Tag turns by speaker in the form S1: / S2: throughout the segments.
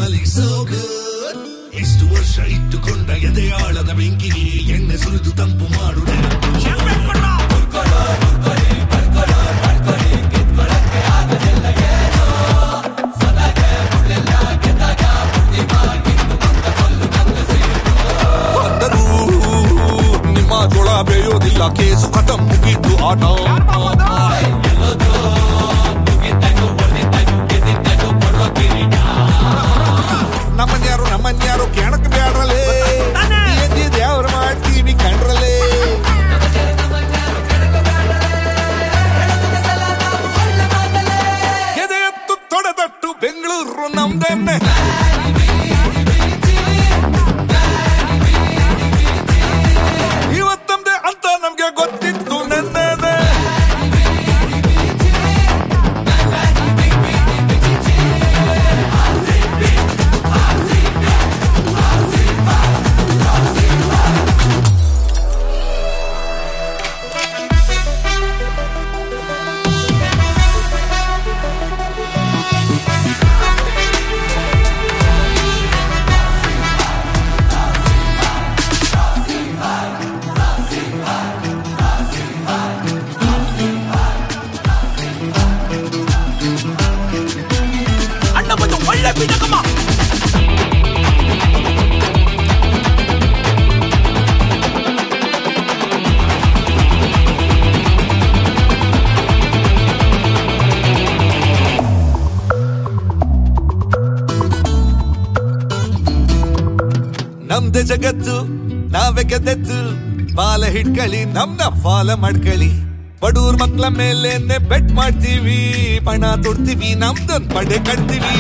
S1: smelling so good ಎಷ್ಟು ವರ್ಷ ಇಟ್ಟುಕೊಂಡ ಎದೆಯಾಳದ ಬೆಂಕಿಗೆ ಎಣ್ಣೆ ಸುರಿದು ತಂಪು ಮಾಡು ನೆನಪು
S2: ಅಂದರೂ ನಿಮ್ಮ ಜೋಳ ಬೇಯೋದಿಲ್ಲ ಕೇಸು ಖತಂ ಮುಗಿದ್ದು ಆಟ ನಮ್ಮನ್ಯಾರು ನಮ್ಮನ್ಯಾರು ಕೆಣಕ್ ಬ್ಯಾಡ್ರಲೇ ಎಂದಿದೆ ಅವ್ರು ಮಾಡ್ತೀವಿ ಕಂಡ್ರಲೇ ಎದೆ ಎತ್ತು ತೊಡೆದಟ್ಟು ಬೆಂಗಳೂರು ನಮ್ದೆನ್ನೆ ಇವತ್ತಂದೆ ಅಂತ ನಮ್ಗೆ ಗೊತ್ತಿತ್ತು ನೆನ್ನೆನೆ
S3: ಅಣ್ಣ ಬಂದು ಒಳ್ಳೆ ಬಿಡಕಮ್ಮ
S2: ನಮ್ದೆ ಜಗತ್ತು ನಾವೇ ಗೆದ್ದೆದ್ದು ಬಾಲ ಹಿಡ್ಕಳಿ ನಮ್ನ ಫಾಲ ಮಾಡ್ಕಳಿ ಬಡೂರ್ ಮಕ್ಳ ಮೇಲೇನೆ ಬೆಟ್ ಮಾಡ್ತೀವಿ ಪಣ ತೊಡ್ತೀವಿ ನಮ್ದೊಂದ್ ಪಡೆ ಕಟ್ತೀವಿ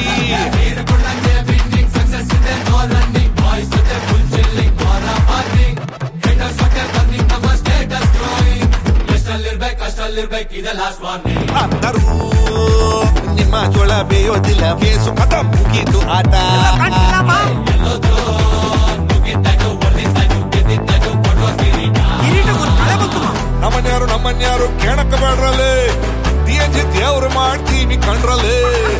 S2: ಅಂದರು ನಿಮ್ಮ ಜೋಳ ಬೇಯೋದಿಲ್ಲ ಕೇಸು ಕಥ ಮುಗೀತು ಆಟ ನಮ್ಮನ್ಯಾರು ನಮ್ಮನ್ಯಾರು ಕೆಣಕ ಬೇಡ್ರಲ್ಲೇ ಡಿಎನ್ಜಿ ದೇವ್ರು ಮಾಡ್ತೀವಿ ಕಂಡ್ರಲ್ಲೇ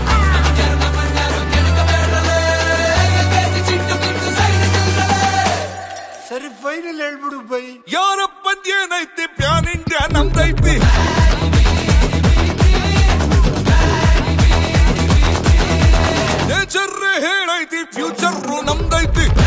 S4: ಸರಿ ಫೈನಲ್ ಹೇಳ್ಬಿಡು ಬೈ
S2: ಯಾರಪ್ಪಂದೇನೈತಿ ಪ್ಯಾನ್ ಇಂಡಿಯಾ ನಮ್ದೈತಿ ನೇಚರ್ ಹೇಳೈತಿ ಫ್ಯೂಚರ್ ನಮ್ದೈತಿ